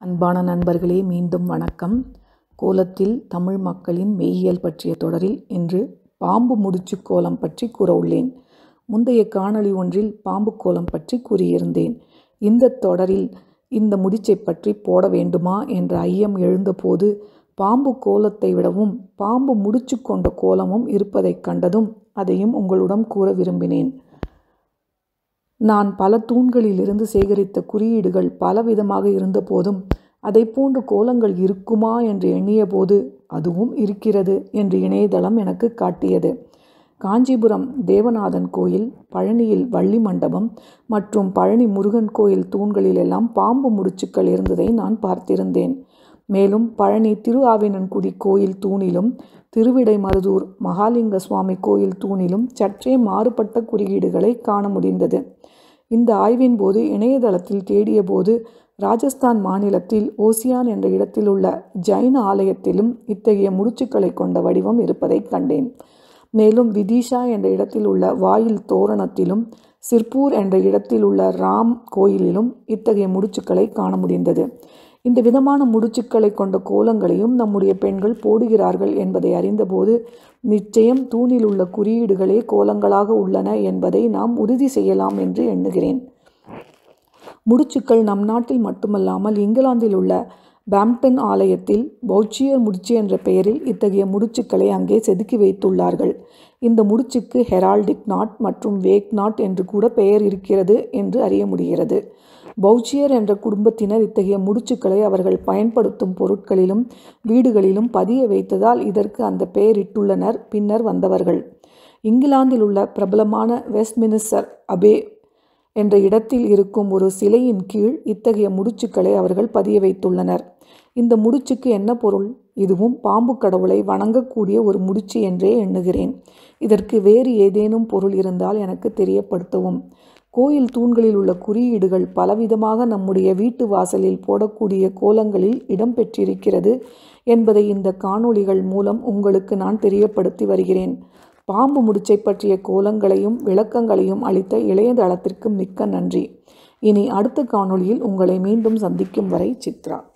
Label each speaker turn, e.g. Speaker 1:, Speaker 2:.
Speaker 1: அன்பான நண்பர்களே மீண்டும் வணக்கம் கோலத்தில் தமிழ் மக்களின் மெய்யியல் பற்றிய தொடரில் இன்று பாம்பு முடிச்சு கோலம் பற்றி கூற உள்ளேன் முந்தைய காணொளி ஒன்றில் பாம்பு கோலம் பற்றி கூறியிருந்தேன் இந்த தொடரில் இந்த முடிச்சை பற்றி போட வேண்டுமா என்ற ஐயம் எழுந்தபோது பாம்பு கோலத்தை விடவும் பாம்பு முடிச்சு கொண்ட கோலமும் இருப்பதைக் கண்டதும் அதையும் உங்களுடன் கூற விரும்பினேன் நான் பல தூண்களிலிருந்து சேகரித்த குறியீடுகள் பலவிதமாக இருந்தபோதும் அதை போன்று கோலங்கள் இருக்குமா என்று எண்ணியபோது அதுவும் இருக்கிறது என்று இணையதளம் எனக்கு காட்டியது காஞ்சிபுரம் தேவநாதன் கோயில் பழனியில் வள்ளி மண்டபம் மற்றும் பழனி முருகன் கோயில் தூண்களிலெல்லாம் பாம்பு முடிச்சுக்கள் இருந்ததை நான் பார்த்திருந்தேன் மேலும் பழனி திரு ஆவினன்குடி கோயில் தூணிலும் திருவிடைமருதூர் மகாலிங்க சுவாமி கோயில் தூணிலும் சற்றே மாறுபட்ட குறியீடுகளை காண முடிந்தது இந்த ஆய்வின் போது இணையதளத்தில் தேடியபோது ராஜஸ்தான் மாநிலத்தில் ஓசியான் என்ற இடத்தில் உள்ள ஜைன ஆலயத்திலும் இத்தகைய முடிச்சுக்களை கொண்ட வடிவம் இருப்பதை கண்டேன் மேலும் விதிஷா என்ற இடத்தில் உள்ள வாயில் தோரணத்திலும் சிர்பூர் என்ற இடத்தில் உள்ள ராம் கோயிலிலும் இத்தகைய முடிச்சுக்களை காண முடிந்தது இந்த விதமான முடிச்சுக்களை கொண்ட கோலங்களையும் நம்முடைய பெண்கள் போடுகிறார்கள் என்பதை அறிந்தபோது நிச்சயம் தூணில் உள்ள குறியீடுகளே கோலங்களாக உள்ளன என்பதை நாம் உறுதி செய்யலாம் என்று எண்ணுகிறேன் முடிச்சுக்கள் நம் நாட்டில் மட்டுமல்லாமல் இங்கிலாந்தில் உள்ள பாம்டன் ஆலயத்தில் பௌச்சியர் முடிச்சு என்ற பெயரில் இத்தகைய முடிச்சுக்களை அங்கே செதுக்கி வைத்துள்ளார்கள் இந்த முடிச்சுக்கு ஹெரால்டிக் நாட் மற்றும் வேக் நாட் என்று கூட பெயர் இருக்கிறது என்று அறிய முடிகிறது பௌச்சியர் என்ற குடும்பத்தினர் இத்தகைய முடிச்சுக்களை அவர்கள் பயன்படுத்தும் பொருட்களிலும் வீடுகளிலும் பதிய வைத்ததால் இதற்கு அந்த பெயரிட்டுள்ளனர் பின்னர் வந்தவர்கள் இங்கிலாந்தில் உள்ள பிரபலமான வெஸ்ட்மினிஸ்டர் அபே என்ற இடத்தில் இருக்கும் ஒரு சிலையின் கீழ் இத்தகைய முடிச்சுக்களை அவர்கள் பதிய வைத்துள்ளனர் இந்த முடிச்சுக்கு என்ன பொருள் இதுவும் பாம்பு கடவுளை வணங்கக்கூடிய ஒரு முடிச்சு என்றே எண்ணுகிறேன் இதற்கு வேறு ஏதேனும் பொருள் இருந்தால் எனக்கு தெரியப்படுத்தவும் கோயில் தூண்களில் உள்ள குறியீடுகள் பலவிதமாக நம்முடைய வீட்டு வாசலில் போடக்கூடிய கோலங்களில் இடம்பெற்றிருக்கிறது என்பதை இந்த காணொளிகள் மூலம் உங்களுக்கு நான் தெரியப்படுத்தி வருகிறேன் பாம்பு முடிச்சை பற்றிய கோலங்களையும் விளக்கங்களையும் அளித்த இளையதளத்திற்கு மிக்க நன்றி இனி அடுத்த காணொளியில் உங்களை மீண்டும் சந்திக்கும் வரை சித்ரா